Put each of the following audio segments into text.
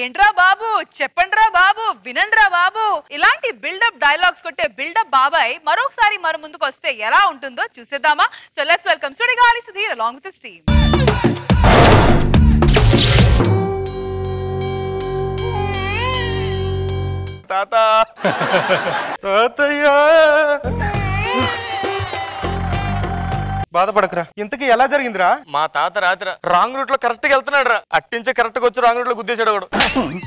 ఏంట్రా బాబు చెప్పండ్రా బాబు వినండ్రా బాబు ఇలాంటి buildup dialogues కొట్టే బిల్డప్ బాబాయ్ మరొకసారి మన ముందుకు వస్తే ఎలా ఉంటుందో చూసేద్దామా so let's welcome Sudigali Sudheer along with team తాత తాతయ్య బాధపడకురా ఇంతకీ ఎలా జరిగిందిరా మా తాత రాత్రి రాంగ్ రూట్ లో కరెక్ట్ గా వెళ్తున్నాడు రా అట్టించే కరెక్ట్ గా వచ్చి రాంగ్ రూట్ లో గుద్దేశాడు కూడా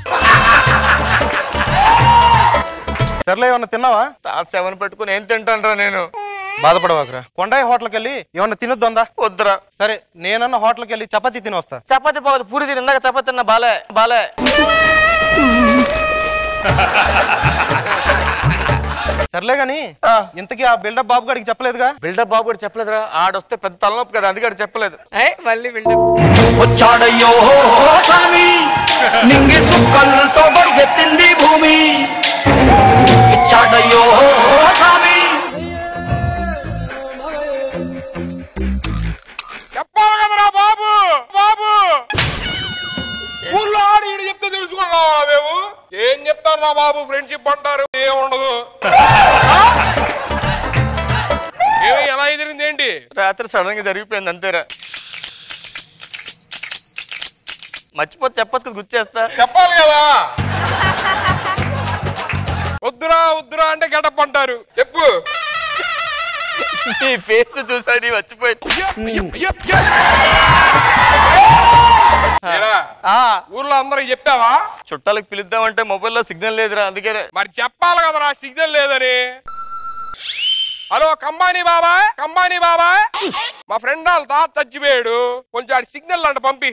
సర్లే ఏమన్నా తిన్నావా తాత సెవెన్ పెట్టుకుని ఏం తింటాను రా నేను బాధపడవాకురా కొండాయి హోటల్కి వెళ్ళి ఏమన్నా తినొద్దా వద్దురా సరే నేనన్న హోటల్కి వెళ్ళి చపాతీ తిని వస్తా చపాతి పోదు పూరి తిని ఇందాక చపాతి తిన్నా బాలే బాలే సర్లే గాని ఇంతకీ ఆ బిల్డప్ బాబు గారికి చెప్పలేదుగా బిల్డప్ బాబు కూడా చెప్పలేదురా ఆడొస్తే పెద్ద తలనొప్పి కదా అందుకే ఆడు చెప్పలేదు మళ్ళీ బిల్డప్ వచ్చాడయ్యో స్వామి నింగి సుక్కలతో బడిగెత్తింది భూమి ఇచ్చాడయ్యో స్వామి చెప్పాలి కదరా బాబు బాబు ఊళ్ళో ఆడి ఈడు చెప్తే తెలుసుకున్నావా మేము ఏం చెప్తారా బాబు ఫ్రెండ్షిప్ అంటారు ఏముండదు ఏమి ఎలా ఎదిరింది ఏంటి రాత్రి సడన్ గా జరిగిపోయింది అంతేరా మర్చిపోతే చెప్పచ్చు కదా గుర్చేస్తా చెప్పాలి కదా వద్దురా వద్దురా అంటే గెటప్ అంటారు చెప్పు నీ ఫేస్ చూసా నీ మర్చిపోయి ఊర్లో అందరికి చెప్పావా చుట్టాలకు పిలుద్దామంటే మొబైల్లో సిగ్నల్ లేదురా అందుకే మరి చెప్పాలి కదరా సిగ్నల్ లేదని హలో కంబానీ బాబా కంబానీ బాబా మా ఫ్రెండ్ వాళ్ళ తాత చచ్చిపోయాడు కొంచెం ఆడి సిగ్నల్ అంట పంపి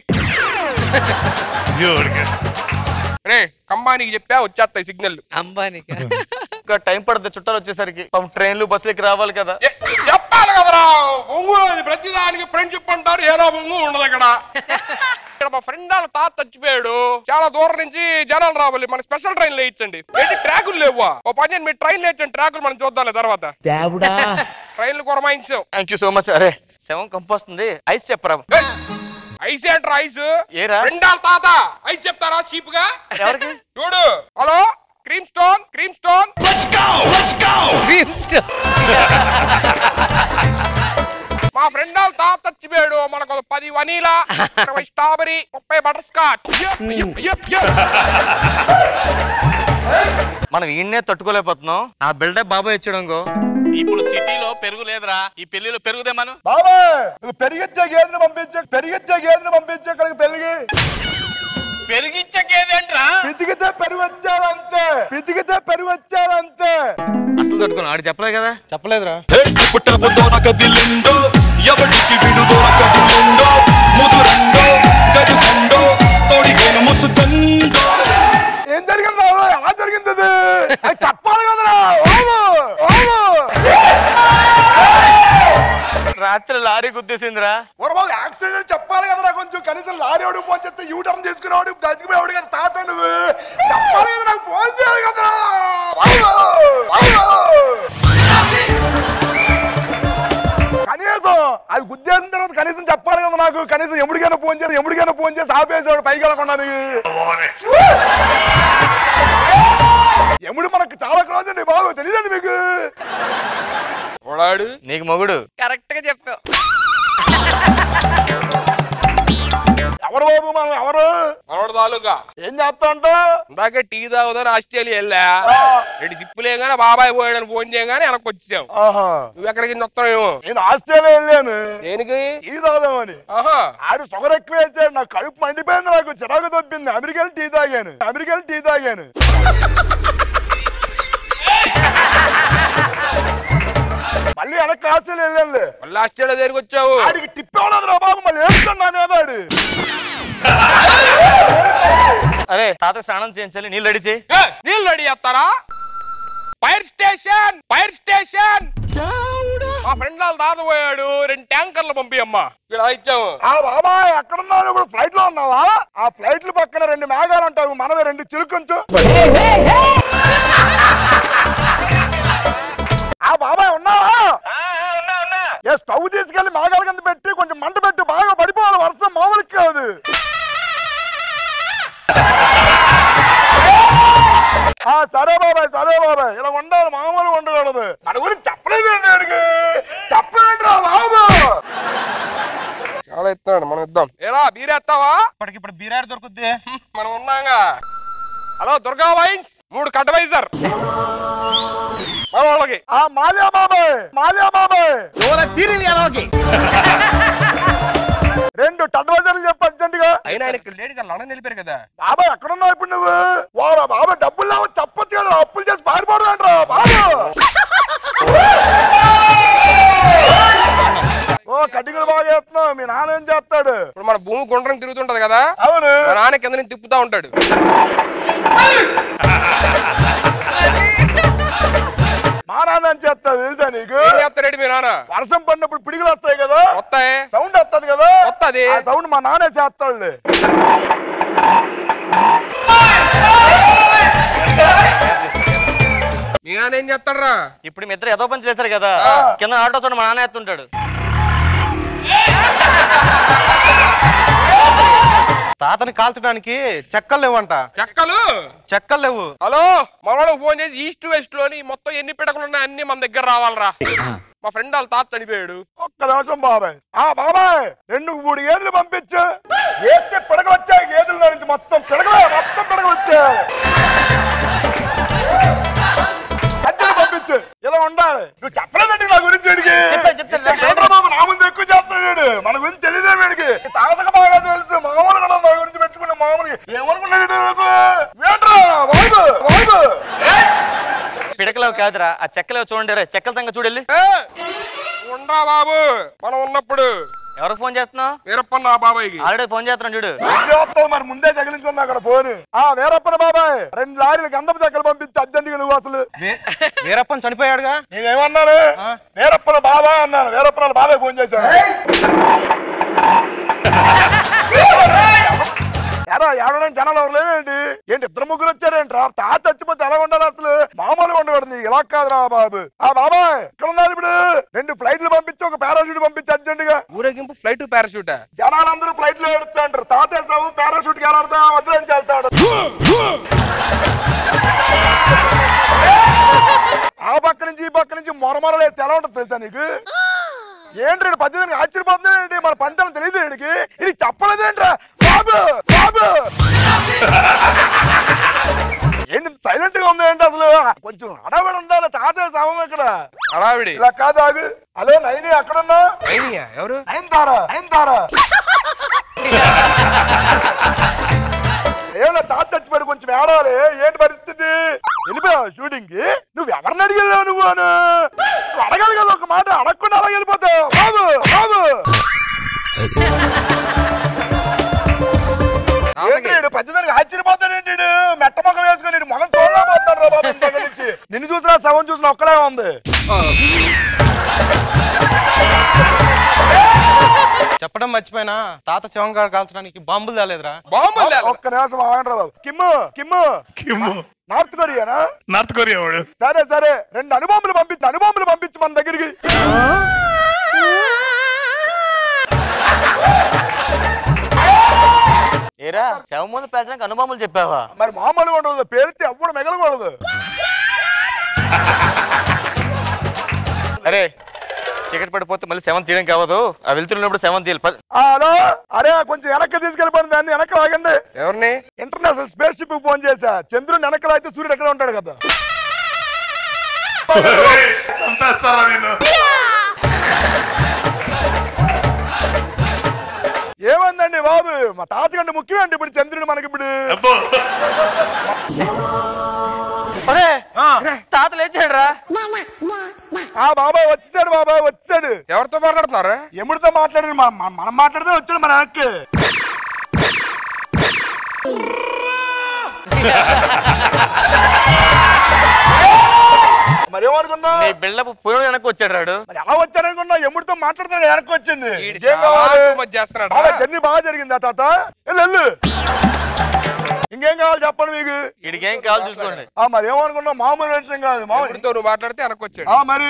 రే కంబానీకి చెప్పా వచ్చేస్తాయి సిగ్నల్ అంబానీకి ఇంకా టైం పడుతుంది చుట్టాలు వచ్చేసరికి పాపం ట్రైన్లు బస్సులకి రావాలి కదా చెప్పాలి కదరా బొంగు ప్రతి దానికి ఫ్రెండ్షిప్ అంటారు ఏదో బొంగు ఉండదు ఇక్కడ ఇక్కడ మా ఫ్రెండ్ వాళ్ళ తాత చచ్చిపోయాడు చాలా దూరం నుంచి జనాలు రావాలి మన స్పెషల్ ట్రైన్ లేయించండి ఏంటి ట్రాకులు లేవా ఓ పని చేయండి, మీరు ట్రైన్ లేచండి ట్రాకులు మనం చూద్దాం తర్వాత ట్రైన్లు కొరమాయించాం థ్యాంక్ యూ సో మచ్ అరే శవం కంపోస్తుంది ఐస్ చెప్పరా ఐస్ ఏంట్రా ఐస్ ఏరా రెండాల తాత ఐస్ చెప్తారా చీప్ గా ఎవరికి చూడు hello cream stone cream stone మా ఫ్రెండ్ వాళ్ళ తాత చచ్చిపోయాడు మనకు ఒక పది వనీలా ఇరవై స్ట్రాబెరీ ముప్పై బటర్ స్కాచ్ మనం ఈయన్నే తట్టుకోలేకపోతున్నాం నా బిల్డప్ బాబాయ్ ఇచ్చాడు ఇప్పుడు సిటీలో పెరుగు లేదురా ఈ పెళ్లిలో పెరుగుదేమను బాబా నువ్వు పెరిగిచ్చే గేదెని పంపించే పెరిగిచ్చే గేదెని పంపించే ఇక్కడికి పెరిగి పెరిగిచ్చే గేదేంట్రా పితికితే పెరుగు వచ్చారంతే పితికితే పెరుగు వచ్చారంతే అసలు తట్టుకోను ఆడు చెప్పలేదు కదా చెప్పలేదురా పుట్టపు దొరకదిల్లిందో ఎవడికి విడు దొరకదిల్లిందో ముదురందో గడుసందో తోడిగేను ముసుకందో ఏం జరిగింది బాబు ఎలా జరిగింది అది అది చెప్పాలి కదరా ఓము ఓము రాత్రి లారీ గుద్దేసిందిరా బాబు యాక్సిడెంట్ చెప్పాలి కదరా కొంచెం కనీసం లారీ వాడు ఫోన్ చేస్తే యూ టర్న్ తీసుకునేవాడు దతికిపోయాడు కదా తాత నువ్వు చెప్పాలి కదా నాకు ఫోన్ చేయాలి కదరా బాబు! బాబు! కనీసం అది గుద్దేసిన తర్వాత కనీసం చెప్పాలి కదా నాకు కనీసం ఎముడికైనా ఫోన్ చేసి ఎముడికైనా ఫోన్ చేసి ఆపేసాడు పైకి వెళ్ళకుండా ఎముడు మనకు చాలా క్లోజ్ అండి బాబు తెలియదండి మీకు వాడు నీకు మొగుడు కరెక్ట్ గా చెప్పావు ఎవరు బాబు మనం ఎవరు మనోడు తాలూకా ఏం చేస్తా ఉంటా ఇందాకే టీ తాగుదని ఆస్ట్రేలియా వెళ్ళా రెండు సిప్పులు ఏగానే బాబాయ్ పోయాడని ఫోన్ చేయగానే వెనక్కి వచ్చావు ఆహా నువ్వు ఎక్కడికి వస్తావేమో నేను ఆస్ట్రేలియా వెళ్ళాను దేనికి టీ తాగుదామని ఆహా ఆడు షుగర్ ఎక్కువ వేసాడు నాకు కడుపు మండిపోయింది నాకు చిరాకు తప్పింది అమెరికన్ టీ తాగాను అమెరికన్ టీ తాగాను మళ్ళీ వెనక్కి ఆస్ట్రేలియా వెళ్ళానులే మళ్ళీ ఆస్ట్రేలియా దగ్గరికి వచ్చావు ఆడికి టిప్ ఇవ్వలేదు రా బాబు మళ్ళీ వేసుకున్నా నా మీద ఆడు అరే తాత స్నానం చేయించాలి నీళ్ళు అడిచి నీళ్ళు రెడీ చేస్తారా ఫైర్ స్టేషన్ ఫైర్ స్టేషన్ మా ఫ్రెండ్ వాళ్ళు తాత పోయాడు రెండు ట్యాంకర్లు పంపి అమ్మా ఇక్కడ ఇచ్చాము ఆ బాబాయ్ ఎక్కడున్నావు ఇప్పుడు ఫ్లైట్ లో ఉన్నావా ఆ ఫ్లైట్లు పక్కన రెండు మేఘాలు ఉంటావు మనమే రెండు చిలుకొంచు ఆ బాబాయ్ ఉన్నావా ఏ స్టవ్ తీసుకెళ్లి మేఘాల కింద పెట్టి కొంచెం మంట పెట్టి బాగా పడిపోవాలి వర్షం మామూలు కాదు మన గురించి చెప్పలేదండి వాడికి చెప్పలేదురా బాబు చాలా ఇస్తున్నాడు మనం ఇద్దాం ఏరా బీరేస్తావా ఇప్పటికి ఇప్పుడు బీరాడు దొరుకుద్ది మనం ఉన్నాగా హలో దుర్గా వైన్స్ మూడు కడ్వైజర్ మన వాళ్ళకి ఆ మాల్యా బాబాయ్ మాల్యా బాబాయ్ రెండు టడ్వైజర్లు చెప్పు అర్జెంటుగా అయినా ఆయనకి లేడీస్ లండన్ వెళ్ళిపోయారు కదా బాబాయ్ ఎక్కడున్నావు ఇప్పుడు నువ్వు వారా బాబాయ్ డబ్బులు లేవు చెప్పొచ్చు కదా అప్పులు చేసి పారిపోవడం ఏంట్రా బాబు ఓ కటింగ్లు బాగా చేస్తున్నావు మీ నాన్న ఏం చేస్తాడు ఇప్పుడు మన భూమి గుండ్రం తిరుగుతుంటది కదా అవును మా నాన్న కింద నుంచి తిప్పుతా ఉంటాడు మా నాన్న ఏం చేస్తాడు తెలుసా నీకు ఏం చేస్తాడు మీ నాన్న వర్షం పడినప్పుడు పిడుగులు వస్తాయి కదా వస్తాయి సౌండ్ వస్తుంది కదా వస్తది. ఆ సౌండ్ మా నాన్నే చేస్తాడు మీ నాన్న ఏం చేస్తాడరా ఇప్పుడు మీ ఇద్దరు ఏదో పని చేశారు కదా కింద ఆటో చూడండి మా నాన్న ఎత్తుంటాడు తాతని కాల్చడానికి చెక్కలు లేవంట చెక్కలు చెక్కలు లేవు హలో మనవాళ్ళకి ఫోన్ చేసి ఈస్ట్ వెస్ట్ లోని మొత్తం ఎన్ని పిడకలు ఉన్నాయి అన్ని మన దగ్గర రావాలరా మా ఫ్రెండ్ వాళ్ళ తాత చనిపోయాడు ఒక్క నిమిషం బాబాయ్ ఆ బాబాయ్ రెండు మూడు గేదెలు పంపించు వేస్తే పిడకలు వచ్చాయి గేదెల నుంచి మొత్తం పిడకలు మొత్తం పిడకలు వచ్చాయి అద్దెలు పంపించు ఇలా ఉండాలి నువ్వు చెప్పలేదండి నా గురించి వీడికి చెప్పాను, చెప్తాను. ఏంట్రా బాబు నా ముందు ఎక్కువ చెప్తాడు వీడు మన గురించి తెలియదే వీడికి తాతకు బాగా తెలుసు మామూలు కూడా నా గురించి పెట్టుకునే మామూలుగా ఏమనుకున్నాడు వీడు అసలు? ఏంట్రా బాబు బాబు పిడకలేవు కాదురా ఆ చెక్కలేవు చూడండి రే చెక్కల సంగతి చూడెళ్ళి ఏ, ఉండ్రా బాబు మనం ఉన్నప్పుడు ఎవరికి ఫోన్ చేస్తున్నావు వీరప్పన్న ఆ బాబాయ్కి ఆల్రెడీ ఫోన్ చేస్తున్నాను చూడు వస్తావు మరి ముందే తగిలించుకున్నా అక్కడ ఫోన్ ఆ వీరప్పన బాబాయ్ రెండు లారీలు గంధపు చెక్కలు పంపించి అర్జెంటుగా నువ్వు అసలు వీ- వీరప్పన్ చనిపోయాడుగా నేనేమన్నాను వీరప్పన బాబాయ్ అన్నాను వీరప్పన బాబాయ్ ఫోన్ చేశాను ఎరా ఏడవడం జనాలు ఎవరు లేవేంటి ఏంటి ఇద్దరు ముగ్గురు వచ్చారేంట్రా తాత చచ్చిపోతే ఎలా ఉండాలి అసలు మామూలుగా ఉండకూడదు ఇలా కాదురా బాబు ఆ బాబాయ్ ఇక్కడ ఉన్నారు ఇప్పుడు రెండు ఫ్లైట్లు పంపించి ఒక పారాషూట్ పంపించి అర్జెంటుగా ఊరేగింపు ఫ్లైట్ పారాషూట్ జనాలందరూ ఫ్లైట్ లో ఏడుతుంటారు తాత సాగు పారాషూట్ కి వెళ్ళాడుతా వద్దని వెళ్తాడు ఆ పక్క నుంచి ఈ పక్క నుంచి మొరమొరలేదు ఎలా ఉంటుంది తెలుసా నీకు ఏంటి ఈడు పద్దెనిమిది ఆశ్చర్యపోతుంది ఏంటి మన పంటలు తెలియదు వీడికి ఇది చెప్పలేదేంట్రా బాబు బాబు ఏంటి సైలెంట్ గా ఉంది ఏంటి అసలు కొంచెం హడావిడి ఉండాలి తాత శవం ఇక్కడ హడావిడి ఇలా కాదు ఆగు హలో నైని ఎక్కడున్నా అయినయా ఎవరు నైన్ తారా నైన్ తారా ఏమన్నా తాత చచ్చిపోయాడు కొంచెం ఏడాలి ఏంటి పరిస్థితి వెళ్ళిపోయావు షూటింగ్ కి నువ్వు ఎవరిని అడిగెళ్ళావు నువ్వు అని నువ్వు అడగాలి కదా ఒక మాట అడగకుండా అలా వెళ్ళిపోతావు బాబు బాబు ఏంటి వీడు పెద్దదానికి ఆశ్చర్యపోతాడు ఏంటి వీడు? మెట్ట మొక్కలు వేసుకొని వీడు మొహం చూడలేకపోతున్నాడు రా బాబు ఇంతకు నుంచి నిన్ను చూసినా శవం చూసినా ఒక్కడే ఉంది చెప్పడం మర్చిపోయినా తాత శవం గారు కాల్చడానికి బాంబులు తేలేదురా బాంబులు తేలా. ఒక్క నిమిషం ఆగండి రా బాబు కిమ్ము కిమ్ము కిమ్ము నార్త్ కొరియానా నార్త్ కొరియా వాడు సరే సరే రెండు అనుభవములు పంపించి అనుభవములు పంపించి మన దగ్గరికి ఏరా శవం ముందు పేర్చడానికి అనుభవములు చెప్పావా మరి మామూలుగా ఉండదు పేరుతే ఎప్పుడు మిగలకూడదు అరే చీకటి పడిపోతే మళ్ళీ సెవెన్ తీయడం కావదు ఆ వెళ్తున్నప్పుడు సెవెన్ తీయాలి పద. ఆ, హలో అరే కొంచెం వెనక్కి తీసుకెళ్ళిపోయింది దాన్ని వెనక్కి లాగండి ఎవరిని ఇంటర్నేషనల్ స్పేస్ షిప్ ఫోన్ చేశా చంద్రుడు వెనక్కి లాగితే సూర్యుడు ఎక్కడ ఉంటాడు కదా చంపేస్తారా నేను ఏమైందండి బాబు మా తాతకంటే ముఖ్యమండి ఇప్పుడు చంద్రుడు మనకి ఇప్పుడు అబ్బో ఒరే తాత లేచాడు రా ఆ బాబాయ్ వచ్చాడు బాబాయ్ వచ్చాడు ఎవరితో మాట్లాడుతున్నారు ఎముడితో మాట్లాడాడు మన- మన- మనం మాట్లాడితే వచ్చాడు మన వెనక్కి మరి ఏమనుకున్నా నీ బిల్డప్ పురుగు వెనక్కి వచ్చాడు రాడు మరి ఎలా వచ్చారనుకున్నా ఎముడితో మాట్లాడితే వెనక్కి వచ్చింది వీడు ఇంకేం చాలా కావాలి too much చేస్తున్నాడు రా. బాబాయ్ జర్నీ బాగా జరిగిందా తాత వెళ్ళు వెళ్ళు ఇంకేం కావాలి చెప్పండి మీకు వీడికి ఏం కావాలి చూసుకోండి ఆ మరి ఏమనుకున్నా మామూలు విషయం కాదు మామూలు ఎవరితో నువ్వు మాట్లాడితే వెనకొచ్చాడు ఆ మరి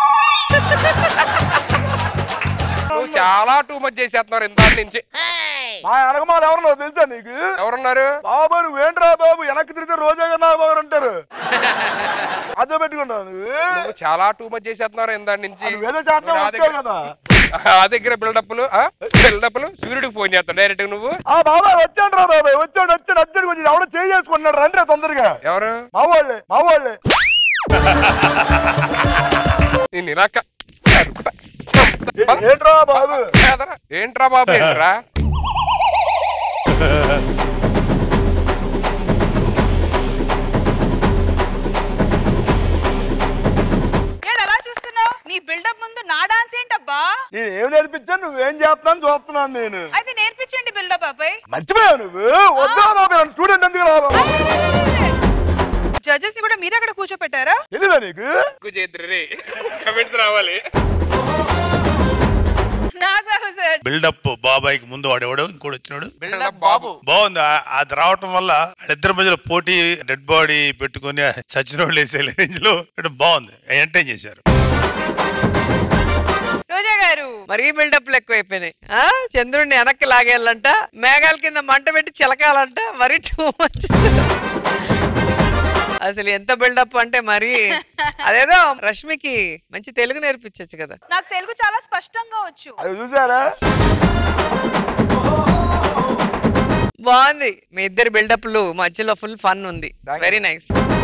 నువ్వు చాలా టూ మచ్ చేసేస్తున్నారు ఇంత నుంచి మా అనగమాలు ఎవరన్నా తెలుసా నీకు ఎవరున్నారు బాబు నువ్వేంట్రా బాబు వెనక్కి తిరిగితే రోజా గారు బాబు అంటారు అదే పెట్టుకున్నావు నువ్వు నువ్వు చాలా టూ మచ్ చేసేస్తున్నారు ఇందాటి నుంచి నువ్వేదో చేద్దాం నువ్వు నా వచ్చావు దగ్గర- కదా ఆ దగ్గర బిల్డప్లు బిల్డప్లు సూర్యుడికి ఫోన్ చేస్తావు డైరెక్ట్ నువ్వు ఆ బాబాయ్ వచ్చాడు రా బాబాయ్ వచ్చాడు వచ్చాడు వచ్చాడు కొంచెం ఎవడో చేయి చేసుకున్నాడు రండి తొందరగా ఎవరు మా వాళ్ళే మా వాళ్ళే నేను ఇలాక ఏ- ఏంట్రా బాబు ఏంట్రా బాబు ఏంట్రా ఏడు అలా చూస్తున్నావు నీ బిల్డప్ ముందు నా డాన్స్ ఏంటబ్బా నేను ఏం నేర్పించాను నువ్వేం చేస్తున్నాను చూస్తున్నాను నేను అయితే నేర్పించండి బిల్డప్ బాబాయ్ మర్చిపోయావు నువ్వు వద్దా బాబు స్టూడెంట్ ఎందుకు రా బాబు జడ్జెస్ ని కూడా మీరు అక్కడ కూర్చోపెట్టారా తెలీదా నీకు చేద్దరు కమెంట్స్ రావాలి నాకు రావు సార్ బిల్డప్ బాబాయ్కి ముందు వాడేవాడు ఇంకోటి వచ్చినాడు బిల్డప్ బాబు బాగుంది ఆ- అది రావటం వల్ల ఇద్దరి మధ్యలో పోటీ డెడ్ బాడీ పెట్టుకుని సచిన వాళ్ళు వేసే రేంజ్ లో ఇటు బాగుంది ఎంటర్టైన్ చేశారు రోజా గారు మరీ బిల్డప్లు ఎక్కువైపోయినాయి ఆ చంద్రుడిని వెనక్కి లాగేయాలంట మేఘాల కింద మంట పెట్టి చిలకాలంట మరీ టూ మచ్ అసలు ఎంత బిల్డప్ అంటే మరి అదేదో రష్మికి మంచి తెలుగు నేర్పించచ్చు కదా నాకు తెలుగు చాలా స్పష్టంగా వచ్చు అది చూసారా బాగుంది మీ ఇద్దరి బిల్డప్లు మధ్యలో ఫుల్ ఫన్ ఉంది వెరీ నైస్